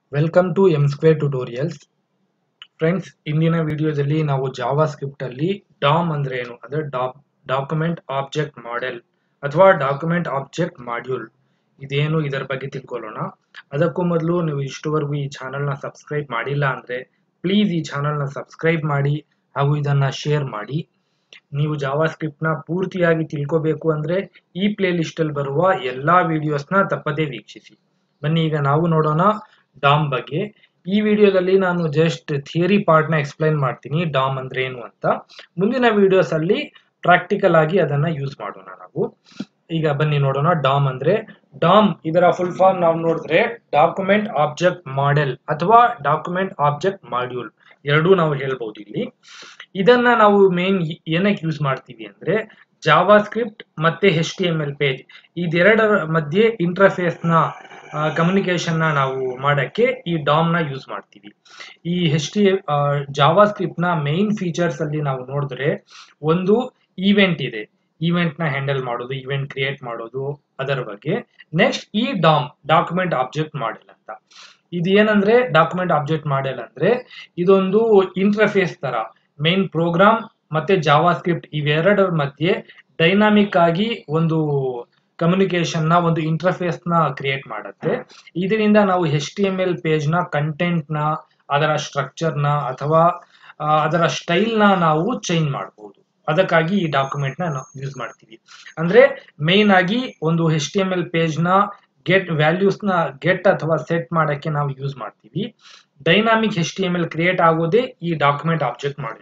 welcome to M square tutorials friends ಇಂದಿನ ವಿಡಿಯೋದಲ್ಲಿ ನಾವು ಜಾವಾ ಸ್ಕ್ರಿಪ್ಟ್ ಅಲ್ಲಿ ಡಾಮ್ ಅಂದ್ರೆ ಏನು ಅಂದ್ರೆ ಡಾಕ್ಯುಮೆಂಟ್ ಆಬ್ಜೆಕ್ಟ್ ಮಾಡೆಲ್ ಅಥವಾ ಡಾಕ್ಯುಮೆಂಟ್ ಆಬ್ಜೆಕ್ಟ್ ಮಾಡ್ಯೂಲ್ ಇದೇನು ಇದರ ಬಗ್ಗೆ ತಿಳ್ಕೊಳ್ಳೋಣ ಅದಕ್ಕೂ ಮೊದಲು ನೀವು ಇಷ್ಟುವರೆಗೂ ಈ ಚಾನಲ್ನ ಸಬ್ಸ್ಕ್ರೈಬ್ ಮಾಡಿಲ್ಲ ಅಂದ್ರೆ ಪ್ಲೀಸ್ ಈ ಚಾನಲ್ನ ಸಬ್ಸ್ಕ್ರೈಬ್ ಮಾಡಿ ಹಾಗೂ ಇದನ್ನ ಶೇರ್ ಮಾಡಿ ನೀವು ಜಾವಾ ಸ್ಕ್ರಿಪ್ಟ್ನ ಪೂರ್ತಿಯಾಗಿ ತಿಳ್ಕೋಬೇಕು ಅಂದ್ರೆ ಈ ಪ್ಲೇ ಲಿಸ್ಟಲ್ಲಿ ಬರುವ ಎಲ್ಲಾ ವಿಡಿಯೋಸ್ನ ತಪ್ಪದೇ ವೀಕ್ಷಿಸಿ ಬನ್ನಿ ಈಗ ನಾವು ನೋಡೋಣ ಡಾಮ್ ಬಗ್ಗೆ ಈ ವಿಡಿಯೋದಲ್ಲಿ ನಾನು ಜಸ್ಟ್ ಥಿಯರಿ ಪಾರ್ಟ್ನ ಎಕ್ಸ್ಪ್ಲೈನ್ ಮಾಡ್ತೀನಿ ಡಾಮ್ ಅಂದ್ರೆ ಏನು ಅಂತ ಮುಂದಿನ ವಿಡಿಯೋಸ್ ಅಲ್ಲಿ ಪ್ರಾಕ್ಟಿಕಲ್ ಆಗಿ ಅದನ್ನ ಯೂಸ್ ಮಾಡೋಣ ನಾವು ಈಗ ಬನ್ನಿ ನೋಡೋಣ ಡಾಮ್ ಅಂದ್ರೆ ಡಾಮ್ ಇದರ ಫುಲ್ ಫಾರ್ಮ್ ನಾವು ನೋಡಿದ್ರೆ ಡಾಕ್ಯುಮೆಂಟ್ ಆಬ್ಜೆಕ್ಟ್ ಮಾಡೆಲ್ ಅಥವಾ ಡಾಕ್ಯುಮೆಂಟ್ ಆಬ್ಜೆಕ್ಟ್ ಮಾಡ್ಯೂಲ್ ಎರಡೂ ನಾವು ಹೇಳ್ಬಹುದು ಇಲ್ಲಿ ಇದನ್ನ ನಾವು ಮೇನ್ ಏನಕ್ಕೆ ಯೂಸ್ ಮಾಡ್ತೀವಿ ಅಂದ್ರೆ ಜಾವಾ ಸ್ಕ್ರಿಪ್ಟ್ ಮತ್ತೆ H T M L page ಇದೆರಡರ ಮಧ್ಯೆ ಇಂಟರ್ಫೇಸ್ ನ ಕಮ್ಯುನಿಕೇಶನ್ ನ ನಾವು ಮಾಡಕ್ಕೆ ಈ ಡಾಮ್ ನ ಯೂಸ್ ಮಾಡ್ತೀವಿ ಈ ಎಚ್ ಟಿ ಜಾವಾ ಸ್ಕ್ರಿಪ್ಟ್ ನ ಮೇನ್ ಫೀಚರ್ಸ್ ಅಲ್ಲಿ ನಾವು ನೋಡಿದ್ರೆ ಒಂದು ಈವೆಂಟ್ ಇದೆ ಈವೆಂಟ್ ನ ಹ್ಯಾಂಡಲ್ ಮಾಡೋದು ಈವೆಂಟ್ ಕ್ರಿಯೇಟ್ ಮಾಡೋದು ಅದರ ಬಗ್ಗೆ ನೆಕ್ಸ್ಟ್ ಈ ಡಾಮ್ ಡಾಕ್ಯುಮೆಂಟ್ ಆಬ್ಜೆಕ್ಟ್ ಮಾಡೆಲ್ ಅಂತ ಇದು ಏನಂದ್ರೆ ಡಾಕ್ಯುಮೆಂಟ್ ಆಬ್ಜೆಕ್ಟ್ ಮಾಡೆಲ್ ಅಂದ್ರೆ ಇದೊಂದು ಇಂಟರ್ಫೇಸ್ ತರ ಮೇನ್ ಪ್ರೋಗ್ರಾಮ್ ಮತ್ತೆ ಜಾವಾ ಸ್ಕ್ರಿಪ್ಟ್ ಇವೆರಡರ ಮಧ್ಯೆ ಡೈನಾಮಿಕ್ ಆಗಿ ಒಂದು ಕಮ್ಯುನಿಕೇಶನ್ ನ ಒಂದು ಇಂಟರ್ಫೇಸ್ ನ ಕ್ರಿಯೇಟ್ ಮಾಡುತ್ತೆ ಇದರಿಂದ ನಾವು H T M L page ನ ಕಂಟೆಂಟ್ ನ ಅದರ ಸ್ಟ್ರಕ್ಚರ್ ನ ಅಥವಾ ಅದರ ಸ್ಟೈಲ್ ನ ನಾವು ಚೇಂಜ್ ಮಾಡಬಹುದು ಅದಕ್ಕಾಗಿ ಈ ಡಾಕ್ಯುಮೆಂಟ್ ನ ನಾವು ಯೂಸ್ ಮಾಡ್ತೀವಿ ಅಂದ್ರೆ ಮೇನ್ ಆಗಿ ಒಂದು H T M L page ನ ಗೆಟ್ ವ್ಯಾಲ್ಯೂಸ್ ನ ಗೆಟ್ ಅಥವಾ ಸೆಟ್ ಮಾಡಕ್ಕೆ ನಾವು ಯೂಸ್ ಮಾಡ್ತೀವಿ dynamic H T M L create ಆಗೋದೇ ಈ ಡಾಕ್ಯುಮೆಂಟ್ ಆಬ್ಜೆಕ್ಟ್ ಮಾಡೋದ್ರಿಂದ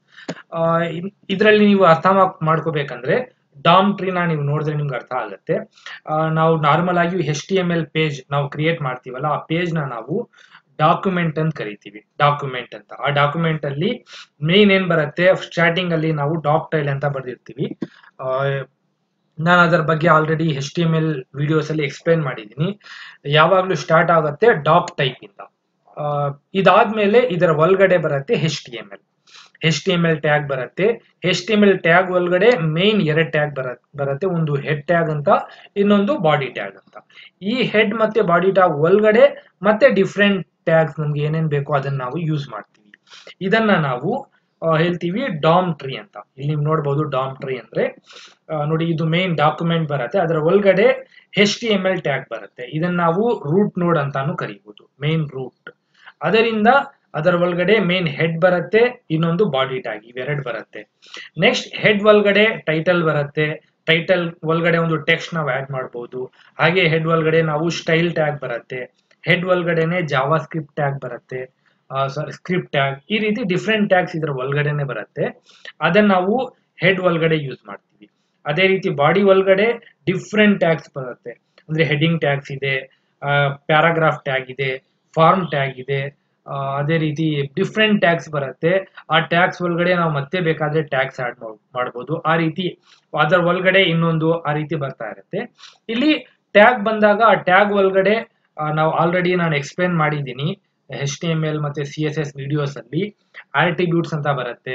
ಇದರಲ್ಲಿ ನೀವು ಅರ್ಥ ಮಾಡ್ಕೋಬೇಕಂದ್ರೆ ಡಾಮ್ ಟ್ರೀನ ನೀವು ನೋಡಿದ್ರೆ ನಿಮ್ಗೆ ಅರ್ಥ ಆಗುತ್ತೆ ನಾವು ನಾರ್ಮಲ್ ಆಗಿ H T M L page ನಾವು ಕ್ರಿಯೇಟ್ ಮಾಡ್ತೀವಲ್ಲ ಆ ಪೇಜ್ ನ ನಾವು ಡಾಕ್ಯುಮೆಂಟ್ ಅಂತ ಕರಿತೀವಿ ಡಾಕ್ಯುಮೆಂಟ್ ಅಂತ ಆ ಡಾಕ್ಯುಮೆಂಟ್ ಅಲ್ಲಿ ಮೇನ್ ಏನ್ ಬರುತ್ತೆ ಸ್ಟಾರ್ಟಿಂಗ್ ಅಲ್ಲಿ ನಾವು ಡಾಕ್ ಟೈಲ್ ಅಂತ ಬರ್ದಿರ್ತೀವಿ ನಾನು ಅದರ ಬಗ್ಗೆ already H T M L videos ಅಲ್ಲಿ ಎಕ್ಸ್ಪ್ಲೈನ್ ಮಾಡಿದ್ದೀನಿ ಯಾವಾಗ್ಲೂ ಸ್ಟಾರ್ಟ್ ಆಗುತ್ತೆ ಡಾಕ್ ಟೈಪ್ ಇಂದ ಇದಾದ್ಮೇಲೆ ಇದರ ಒಳಗಡೆ ಬರುತ್ತೆ H T M L H T M L tag ಬರುತ್ತೆ H T M L tag ಒಳಗಡೆ ಮೇನ್ ಎರಡು ಟ್ಯಾಗ್ ಬರುತ್ತೆ ಒಂದು ಹೆಡ್ ಟ್ಯಾಗ್ ಅಂತ ಇನ್ನೊಂದು ಬಾಡಿ ಟ್ಯಾಗ್ ಅಂತ ಈ ಹೆಡ್ ಮತ್ತೆ ಬಾಡಿ ಟ್ಯಾಗ್ ಒಳಗಡೆ ಮತ್ತೆ ಡಿಫ್ರೆಂಟ್ ಟ್ಯಾಗ್ಸ್ ನಮ್ಗೆ ಏನೇನ್ ಬೇಕೋ ಅದನ್ನ ನಾವು ಯೂಸ್ ಮಾಡ್ತೀವಿ ಇದನ್ನ ನಾವು ಹೇಳ್ತೀವಿ ಡಾಮ್ ಟ್ರೀ ಅಂತ ಇಲ್ಲಿ ನೀವು ನೋಡಬಹುದು ಡಾಮ್ ಟ್ರೀ ಅಂದ್ರೆ ನೋಡಿ ಇದು ಮೇನ್ ಡಾಕ್ಯುಮೆಂಟ್ ಬರುತ್ತೆ ಅದರ ಒಳಗಡೆ H T M L tag ಬರುತ್ತೆ ಇದನ್ನ ನಾವು ರೂಟ್ ನೋಡ್ ಅಂತಾನು ಕರಿಬಹುದು ಮೇನ್ ರೂಟ್ ಅದರಿಂದ ಅದರ ಒಳಗಡೆ ಮೇನ್ ಹೆಡ್ ಬರುತ್ತೆ ಇನ್ನೊಂದು ಬಾಡಿ ಟ್ಯಾಗ್ ಇವೆರಡು ಬರುತ್ತೆ ನೆಕ್ಸ್ಟ್ ಹೆಡ್ ಒಳಗಡೆ ಟೈಟಲ್ ಬರುತ್ತೆ ಟೈಟಲ್ ಒಳಗಡೆ ಒಂದು ಟೆಕ್ಸ್ಟ್ ನಾವು ಆಡ್ ಮಾಡಬಹುದು ಹಾಗೆ ಹೆಡ್ ಒಳಗಡೆ ನಾವು ಸ್ಟೈಲ್ ಟ್ಯಾಗ್ ಬರುತ್ತೆ ಹೆಡ್ ಒಳಗಡೆನೆ ಜಾವಾ ಸ್ಕ್ರಿಪ್ಟ್ ಟ್ಯಾಗ್ ಬರುತ್ತೆ ಸಾರಿ ಸ್ಕ್ರಿಪ್ಟ್ ಟ್ಯಾಗ್ ಈ ರೀತಿ ಡಿಫ್ರೆಂಟ್ ಟ್ಯಾಗ್ಸ್ ಇದರ ಒಳಗಡೆನೆ ಬರುತ್ತೆ ಅದನ್ನ ನಾವು ಹೆಡ್ ಒಳಗಡೆ ಯೂಸ್ ಮಾಡ್ತೀವಿ ಅದೇ ರೀತಿ ಬಾಡಿ ಒಳಗಡೆ ಡಿಫ್ರೆಂಟ್ ಟ್ಯಾಗ್ಸ್ ಬರುತ್ತೆ ಅಂದ್ರೆ ಹೆಡಿಂಗ್ ಟ್ಯಾಗ್ಸ್ ಇದೆ ಪ್ಯಾರಾಗ್ರಾಫ್ ಟ್ಯಾಗ್ ಇದೆ ಫಾರ್ಮ್ ಟ್ಯಾಗ್ ಇದೆ ಅದೇ ರೀತಿ ಡಿಫ್ರೆಂಟ್ ಟ್ಯಾಗ್ಸ್ ಬರುತ್ತೆ ಆ ಟ್ಯಾಗ್ಸ್ ಒಳಗಡೆ ನಾವು ಮತ್ತೆ ಬೇಕಾದ್ರೆ ಟ್ಯಾಗ್ಸ್ ಆಡ್ ಮಾಡ್ಬೋದು ಆ ರೀತಿ ಅದರ ಒಳಗಡೆ ಇನ್ನೊಂದು ಆ ರೀತಿ ಬರ್ತಾ ಇರುತ್ತೆ ಇಲ್ಲಿ ಟ್ಯಾಗ್ ಬಂದಾಗ ಆ ಟ್ಯಾಗ್ ಒಳಗಡೆ ನಾವು ಆಲ್ರೆಡಿ ನಾನು ಎಕ್ಸ್ಪ್ಲೇನ್ ಮಾಡಿದ್ದೀನಿ ಎಚ್ ಟಿ ಎಮ್ ಎಲ್ ಮತ್ತೆ ಸಿ ಎಸ್ ಎಸ್ ವಿಡಿಯೋಸ್ ಅಲ್ಲಿ ಆರ್ಟಿಬ್ಯೂಟ್ಸ್ ಅಂತ ಬರುತ್ತೆ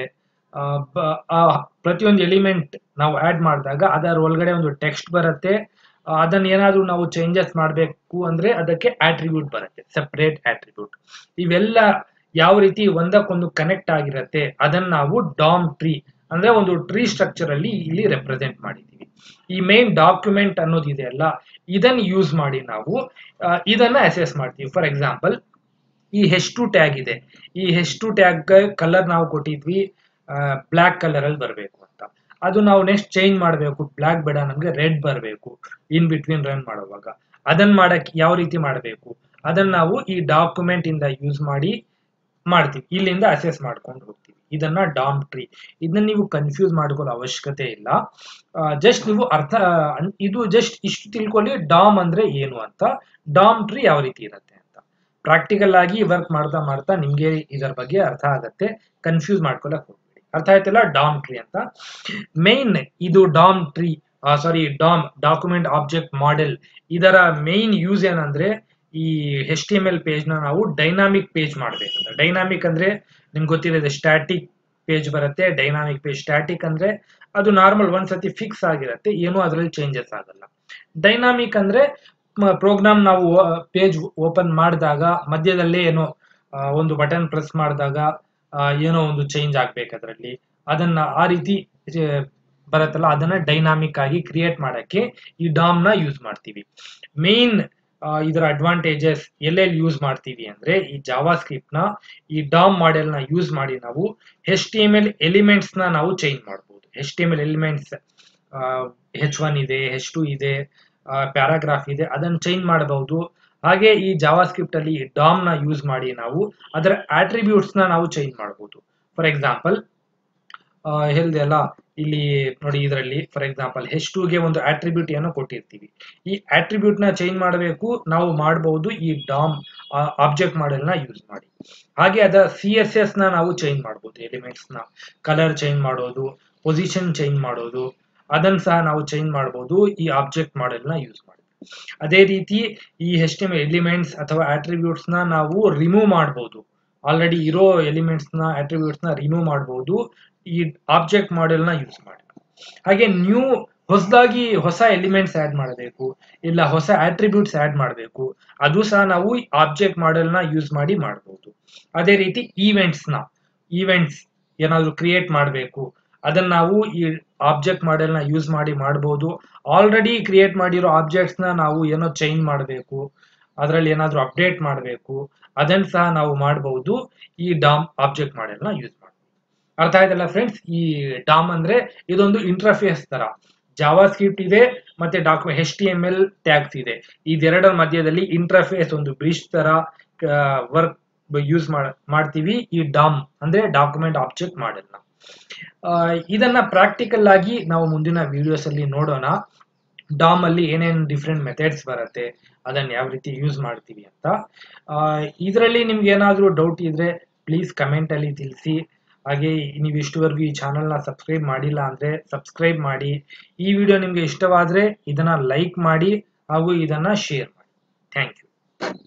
ಪ್ರತಿಯೊಂದು ಎಲಿಮೆಂಟ್ ನಾವು ಆಡ್ ಮಾಡಿದಾಗ ಅದರ ಒಳಗಡೆ ಒಂದು ಟೆಕ್ಸ್ಟ್ ಬರುತ್ತೆ ಅದನ್ನ ಏನಾದ್ರೂ ನಾವು ಚೇಂಜಸ್ ಮಾಡಬೇಕು ಅಂದ್ರೆ ಅದಕ್ಕೆ ಆಟ್ರಿಬ್ಯೂಟ್ ಬರುತ್ತೆ ಸೆಪರೇಟ್ ಆಟ್ರಿಬ್ಯೂಟ್ ಇವೆಲ್ಲ ಯಾವ ರೀತಿ ಒಂದಕ್ಕೊಂದು ಕನೆಕ್ಟ್ ಆಗಿರುತ್ತೆ ಅದನ್ನ ನಾವು ಡಾಮ್ ಟ್ರೀ ಅಂದ್ರೆ ಒಂದು ಟ್ರೀ ಸ್ಟ್ರಕ್ಚರ್ ಅಲ್ಲಿ ಇಲ್ಲಿ ರೆಪ್ರೆಸೆಂಟ್ ಮಾಡಿದೀವಿ ಈ ಮೇನ್ ಡಾಕ್ಯುಮೆಂಟ್ ಅನ್ನೋದಿದೆ ಅಲ್ಲ ಇದನ್ನ ಯೂಸ್ ಮಾಡಿ ನಾವು ಇದನ್ನ ಅಸೆಸ್ ಮಾಡ್ತೀವಿ ಫಾರ್ ಎಕ್ಸಾಂಪಲ್ ಈ ಹೆಚ್ ಟು ಟ್ಯಾಗ್ ಇದೆ ಈ ಹೆಚ್ ಟು ಟ್ಯಾಗ್ ಕಲರ್ ನಾವು ಕೊಟ್ಟಿದ್ವಿ ಬ್ಲ್ಯಾಕ್ ಕಲರ್ ಅಲ್ಲಿ ಬರಬೇಕು ಅಂತ ಅದು ನಾವು ನೆಕ್ಸ್ಟ್ ಚೇಂಜ್ ಮಾಡಬೇಕು ಬ್ಲ್ಯಾಕ್ ಬೇಡ ನಮ್ಗೆ ರೆಡ್ ಬರಬೇಕು ಇನ್ ಬಿಟ್ವೀನ್ ರನ್ ಮಾಡುವಾಗ ಅದನ್ನ ಮಾಡಕ್ ಯಾವ ರೀತಿ ಮಾಡಬೇಕು ಅದನ್ನ ನಾವು ಈ ಡಾಕ್ಯುಮೆಂಟ್ ಇಂದ ಯೂಸ್ ಮಾಡಿ ಮಾಡ್ತೀವಿ ಇಲ್ಲಿಂದ ಅಸೆಸ್ ಮಾಡ್ಕೊಂಡು ಹೋಗ್ತೀವಿ ಇದನ್ನ ಡಾಮ್ ಟ್ರೀ ಇದನ್ನ ನೀವು ಕನ್ಫ್ಯೂಸ್ ಮಾಡ್ಕೊಳ್ಳೋ ಅವಶ್ಯಕತೆ ಇಲ್ಲ ಜಸ್ಟ್ ನೀವು ಅರ್ಥ ಇದು ಜಸ್ಟ್ ಇಷ್ಟು ತಿಳ್ಕೊಳ್ಳಿ ಡಾಮ್ ಅಂದ್ರೆ ಏನು ಅಂತ ಡಾಮ್ ಟ್ರೀ ಯಾವ ರೀತಿ ಇರುತ್ತೆ ಅಂತ ಪ್ರಾಕ್ಟಿಕಲ್ ಆಗಿ ವರ್ಕ್ ಮಾಡ್ತಾ ಮಾಡ್ತಾ ನಿಮ್ಗೆ ಇದರ ಬಗ್ಗೆ ಅರ್ಥ ಆಗತ್ತೆ ಕನ್ಫ್ಯೂಸ್ ಮಾಡ್ಕೊಳಕ್ ಹೋಗ್ಬೇಡಿ ಅರ್ಥ ಆಯ್ತಲ್ಲ ಡಾಮ್ ಟ್ರೀ ಅಂತ ಮೇನ್ ಇದು DOM tree sorry DOM document object model ಇದರ ಮೇನ್ ಯೂಸ್ ಏನಂದ್ರೆ ಈ H T M L page ನ ನಾವು ಡೈನಾಮಿಕ್ ಪೇಜ್ ಮಾಡ್ಬೇಕಂದ್ರೆ ಡೈನಾಮಿಕ್ ಅಂದ್ರೆ ನಿಮ್ಗೆ ಗೊತ್ತಿರೋದು ಸ್ಟ್ಯಾಟಿಕ್ ಪೇಜ್ ಬರುತ್ತೆ ಡೈನಾಮಿಕ್ ಪೇಜ್ ಸ್ಟ್ಯಾಟಿಕ್ ಅಂದ್ರೆ ಅದು ನಾರ್ಮಲ್ ಒಂದ್ಸತಿ ಫಿಕ್ಸ್ ಆಗಿರುತ್ತೆ ಏನೂ ಅದರಲ್ಲಿ ಚೇಂಜಸ್ ಆಗಲ್ಲ ಡೈನಾಮಿಕ್ ಅಂದ್ರೆ ಪ್ರೋಗ್ರಾಮ್ ನಾವು ಪೇಜ್ ಓಪನ್ ಮಾಡಿದಾಗ ಮಧ್ಯದಲ್ಲೇ ಏನೋ ಆ, ಒಂದು ಬಟನ್ ಪ್ರೆಸ್ ಮಾಡಿದಾಗ ಏನೋ ಒಂದು ಚೇಂಜ್ ಆಗ್ಬೇಕು ಅದರಲ್ಲಿ ಅದನ್ನ ಆ ರೀತಿ ಆ, ಬರುತ್ತಲ್ಲ ಅದನ್ನ ಡೈನಾಮಿಕ್ ಆಗಿ ಕ್ರಿಯೇಟ್ ಮಾಡಕ್ಕೆ ಈ ಡಾಮ್ ನ ಯೂಸ್ ಮಾಡ್ತೀವಿ ಮೇನ್ ಇದರ ಅಡ್ವಾಂಟೇಜಸ್ ಎಲ್ಲೆಲ್ಲಿ ಯೂಸ್ ಮಾಡ್ತೀವಿ ಅಂದ್ರೆ ಈ ಜಾವಾ ಸ್ಕ್ರಿಪ್ಟ್ ನ ಈ ಡಾಮ್ ಮಾಡೆಲ್ ನ ಯೂಸ್ ಮಾಡಿ ನಾವು H T M L elements ನ ನಾವು ಚೇಂಜ್ ಮಾಡಬಹುದು H T M L elements H one ಇದೆ ಹೆಚ್ ಟು ಇದೆ ಪ್ಯಾರಾಗ್ರಾಫ್ ಇದೆ ಅದನ್ನು ಚೇಂಜ್ ಮಾಡಬಹುದು ಹಾಗೆ ಈ ಜಾವಾ ಸ್ಕ್ರಿಪ್ಟ್ ಅಲ್ಲಿ ಡಾಮ್ ನ ಯೂಸ್ ಮಾಡಿ ನಾವು ಅದರ ಆಟ್ರಿಬ್ಯೂಟ್ಸ್ ನ ನಾವು ಚೇಂಜ್ ಮಾಡಬಹುದು ಫಾರ್ ಎಕ್ಸಾಂಪಲ್ ಹೇಳ್ದೆ ಅಲ್ಲ ಇಲ್ಲಿ ನೋಡಿ ಇದರಲ್ಲಿ ಫಾರ್ ಎಕ್ಸಾಂಪಲ್ ಹೆಚ್ ಗೆ ಒಂದು ಆಟ್ರಿಬ್ಯೂಟ್ ಏನೋ ಕೊಟ್ಟಿರ್ತೀವಿ ಈ ಆಟ್ರಿಬ್ಯೂಟ್ ನ ಚೇಂಜ್ ಮಾಡಬೇಕು ನಾವು ಮಾಡಬಹುದು ಈ ಡಾಮ್ ಆಬ್ಜೆಕ್ಟ್ ಮಾಡೆಲ್ ನ ಯೂಸ್ ಮಾಡಿ ಹಾಗೆ ಅದರ ಸಿ ಎಸ್ ಎಸ್ ನ ನಾವು ಚೇಂಜ್ ಮಾಡಬಹುದು ಎಲಿಮೆಂಟ್ಸ್ ನ ಕಲರ್ ಚೇಂಜ್ ಮಾಡೋದು ಪೊಸಿಷನ್ ಚೇಂಜ್ ಮಾಡೋದು ಅದನ್ನ ಸಹ ನಾವು ಚೇಂಜ್ ಮಾಡಬಹುದು ಈ ಆಬ್ಜೆಕ್ಟ್ ಮಾಡೆಲ್ ನ ಯೂಸ್ ಮಾಡಿ ಅದೇ ರೀತಿ ಈ ಎಚ್ ಟಿ ಎಲಿಮೆಂಟ್ಸ್ ಅಥವಾ ಆಟ್ರಿಬ್ಯೂಟ್ಸ್ ನ ನಾವು ರಿಮೂವ್ ಮಾಡಬಹುದು ಆಲ್ರೆಡಿ ಇರೋ ಎಲಿಮೆಂಟ್ಸ್ ನ ಆಟ್ರಿಬ್ಯೂಟ್ಸ್ ನ ರಿಮೂವ್ ಮಾಡಬಹುದು ಈ ಆಬ್ಜೆಕ್ಟ್ ಮಾಡೆಲ್ ನ ಯೂಸ್ ಮಾಡಿ ಹಾಗೆ ನ್ಯೂ ಹೊಸದಾಗಿ ಹೊಸ ಎಲಿಮೆಂಟ್ಸ್ ಆಡ್ ಮಾಡಬೇಕು ಇಲ್ಲ ಹೊಸ ಆಟ್ರಿಬ್ಯೂಟ್ಸ್ ಆಡ್ ಮಾಡಬೇಕು ಅದು ಸಹ ನಾವು ಆಬ್ಜೆಕ್ಟ್ ಮಾಡೆಲ್ ನ ಯೂಸ್ ಮಾಡಿ ಮಾಡಬಹುದು ಅದೇ ರೀತಿ ಈವೆಂಟ್ಸ್ ನ ಈವೆಂಟ್ಸ್ ಏನಾದ್ರು ಕ್ರಿಯೇಟ್ ಮಾಡಬೇಕು ಅದನ್ನ ನಾವು ಈ ಆಬ್ಜೆಕ್ಟ್ ಮಾಡೆಲ್ ನ ಯೂಸ್ ಮಾಡಿ ಮಾಡಬಹುದು ಆಲ್ರೆಡಿ ಕ್ರಿಯೇಟ್ ಮಾಡಿರೋ ಆಬ್ಜೆಕ್ಟ್ಸ್ ನ ನಾವು ಏನೋ ಚೇಂಜ್ ಮಾಡಬೇಕು ಅದರಲ್ಲಿ ಏನಾದ್ರು ಅಪ್ಡೇಟ್ ಮಾಡಬೇಕು ಅದನ್ನ ಸಹ ನಾವು ಮಾಡಬಹುದು ಈ ಡಾಮ್ ಆಬ್ಜೆಕ್ಟ್ ಮಾಡೆಲ್ ನ ಯೂಸ್ ಮಾಡಿ ಅರ್ಥ ಆಯ್ತಲ್ಲ ಫ್ರೆಂಡ್ಸ್ ಈ ಡಾಮ್ ಅಂದ್ರೆ ಇದೊಂದು ಇಂಟರ್ಫೇಸ್ ತರ ಜಾವಾ ಸ್ಕ್ರಿಪ್ಟ್ ಇದೆ ಮತ್ತೆ document H T M L tags ಇದೆ ಇದೆರಡರ ಮಧ್ಯದಲ್ಲಿ ಇಂಟರ್ಫೇಸ್ ಒಂದು ಬ್ರಿಡ್ಜ್ ತರ ವರ್ಕ್ ಯೂಸ್ ಮಾಡ್ತೀವಿ ಈ ಡಾಮ್ ಅಂದ್ರೆ ಡಾಕ್ಯುಮೆಂಟ್ ಆಬ್ಜೆಕ್ಟ್ ಮಾಡೆಲ್ ನ ಆ, ಇದನ್ನ ಪ್ರಾಕ್ಟಿಕಲ್ ಆಗಿ ನಾವು ಮುಂದಿನ ವಿಡಿಯೋಸ್ ಅಲ್ಲಿ ನೋಡೋಣ ಡಾಮ್ ಅಲ್ಲಿ ಏನೇನು ಡಿಫ್ರೆಂಟ್ ಮೆಥಡ್ಸ್ ಬರುತ್ತೆ ಅದನ್ನ ಯಾವ ರೀತಿ ಯೂಸ್ ಮಾಡ್ತೀವಿ ಅಂತ ಇದರಲ್ಲಿ ನಿಮ್ಗೆ ಏನಾದರೂ ಡೌಟ್ ಇದ್ರೆ ಪ್ಲೀಸ್ ಕಮೆಂಟ್ ಅಲ್ಲಿ ತಿಳಿಸಿ ಹಾಗೆ ನೀವು ಇಷ್ಟುವರೆಗೂ ಈ ಚಾನಲ್ನ ಸಬ್ಸ್ಕ್ರೈಬ್ ಮಾಡಿಲ್ಲ ಅಂದ್ರೆ ಸಬ್ಸ್ಕ್ರೈಬ್ ಮಾಡಿ ಈ ವಿಡಿಯೋ ನಿಮ್ಗೆ ಇಷ್ಟವಾದ್ರೆ ಇದನ್ನ ಲೈಕ್ ಮಾಡಿ ಹಾಗೂ ಇದನ್ನ ಶೇರ್ ಮಾಡಿ ಥ್ಯಾಂಕ್ ಯು